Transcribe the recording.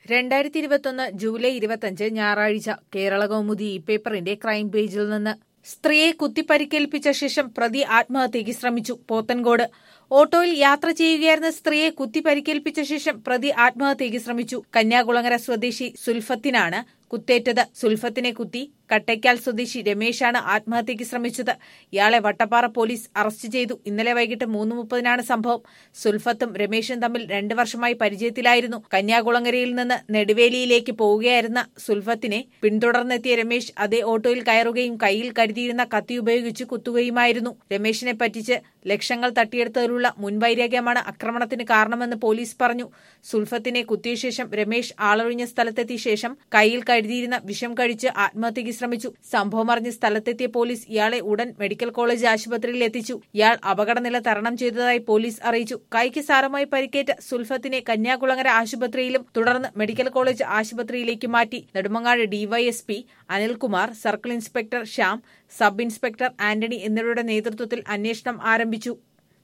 രണ്ടായിരത്തി ഇരുപത്തൊന്ന് ജൂലൈ ഇരുപത്തഞ്ച് ഞായറാഴ്ച കേരള കൗമുദി ഈ പേപ്പറിന്റെ ക്രൈം പേജിൽ നിന്ന് സ്ത്രീയെ കുത്തിപ്പരിക്കേൽപ്പിച്ച ശേഷം പ്രതി ആത്മഹത്യയ്ക്ക് ശ്രമിച്ചു പോത്തൻകോട് ഓട്ടോയിൽ യാത്ര ചെയ്യുകയായിരുന്ന സ്ത്രീയെ കുത്തിപ്പരിക്കേൽപ്പിച്ച ശേഷം പ്രതി ആത്മഹത്യയ്ക്ക് ശ്രമിച്ചു കന്യാകുളങ്ങര സ്വദേശി സുൽഫത്തിനാണ് കുത്തേറ്റത് സുൽഫത്തിനെ കുത്തി കട്ടയ്ക്കാൽ സ്വദേശി രമേശാണ് ആത്മഹത്യയ്ക്ക് ശ്രമിച്ചത് ഇയാളെ വട്ടപ്പാറ പോലീസ് അറസ്റ്റ് ചെയ്തു ഇന്നലെ വൈകിട്ട് മൂന്ന് മുപ്പതിനാണ് സംഭവം സുൽഫത്തും രമേശും തമ്മിൽ രണ്ടു വർഷമായി പരിചയത്തിലായിരുന്നു കന്യാകുളങ്ങരയിൽ നിന്ന് നെടുവേലിയിലേക്ക് പോവുകയായിരുന്ന സുൽഫത്തിനെ പിന്തുടർന്നെത്തിയ രമേശ് അതേ ഓട്ടോയിൽ കയറുകയും കയ്യിൽ കരുതിയിരുന്ന കത്തി ഉപയോഗിച്ച് കുത്തുകയുമായിരുന്നു രമേശിനെ പറ്റിച്ച് ലക്ഷങ്ങൾ തട്ടിയെടുത്തതിലുള്ള മുൻവൈരാഗ്യമാണ് ആക്രമണത്തിന് കാരണമെന്ന് പോലീസ് പറഞ്ഞു സുൽഫത്തിനെ കുത്തിയ ശേഷം രമേശ് ആളൊഴിഞ്ഞ സ്ഥലത്തെത്തിയ ശേഷം കയ്യിൽ കരുതിയിരുന്ന വിഷം കഴിച്ച് ആത്മഹത്യയ്ക്ക് ശ്രമിച്ചു സംഭവം അറിഞ്ഞ് സ്ഥലത്തെത്തിയ പോലീസ് ഇയാളെ ഉടൻ മെഡിക്കൽ കോളേജ് ആശുപത്രിയിൽ എത്തിച്ചു ഇയാൾ അപകടനില തരണം ചെയ്തതായി പോലീസ് അറിയിച്ചു കൈക്ക് സാരമായി പരിക്കേറ്റ സുൽഫത്തിനെ കന്യാകുളങ്ങര ആശുപത്രിയിലും തുടർന്ന് മെഡിക്കൽ കോളേജ് ആശുപത്രിയിലേക്ക് മാറ്റി Nedumangad DYSP Anilkumar circle inspector Shyam sub inspector Antony എന്നിവരുടെ നേതൃത്വത്തിൽ അന്വേഷണം ആരംഭിച്ചു